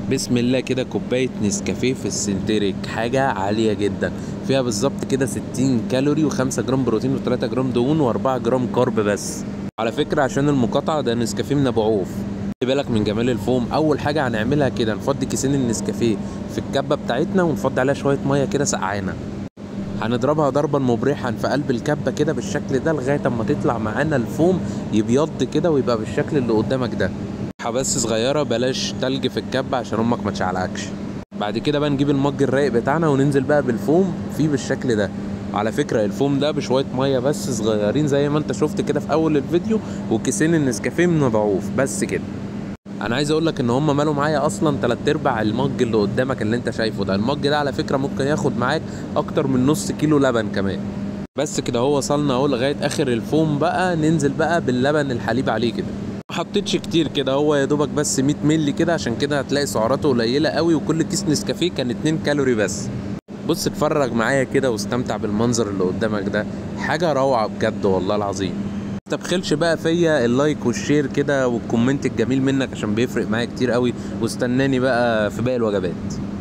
بسم الله كده كوباية نسكافيه في السنتريك حاجة عالية جدا فيها بالظبط كده 60 كالوري و5 جرام بروتين و3 جرام دهون و4 جرام كارب بس على فكرة عشان المقاطعة ده نسكافيه من ابو عوف خلي بالك من جمال الفوم اول حاجة هنعملها كده نفضي كيسين النسكافيه في الكبة بتاعتنا ونفضي عليها شوية مية كده سقعانة هنضربها ضربا مبرحا في قلب الكبة كده بالشكل ده لغاية اما تطلع معانا الفوم يبيض كده ويبقى بالشكل اللي قدامك ده بس صغيرة بلاش تلج في الكبة عشان امك ما تشعلقكش بعد كده بقى نجيب المج الرايق بتاعنا وننزل بقى بالفوم فيه بالشكل ده على فكرة الفوم ده بشوية مية بس صغيرين زي ما انت شفت كده في اول الفيديو وكيسين النسكافيه من ضعوف بس كده انا عايز اقول لك ان هم مالوا معايا اصلا تلات ارباع المج اللي قدامك اللي انت شايفه ده المج ده على فكرة ممكن ياخد معاك اكتر من نص كيلو لبن كمان بس كده هو وصلنا اهو لغاية اخر الفوم بقى ننزل بقى باللبن الحليب عليه كده ما حطيتش كتير كده هو يا دوبك بس 100 مللي كده عشان كده هتلاقي سعراته قليله قوي وكل كيس نسكافيه كان 2 كالوري بس بص اتفرج معايا كده واستمتع بالمنظر اللي قدامك ده حاجه روعه بجد والله العظيم تبخلش بقى فيا اللايك والشير كده والكومنت الجميل منك عشان بيفرق معايا كتير قوي واستناني بقى في باقي الوجبات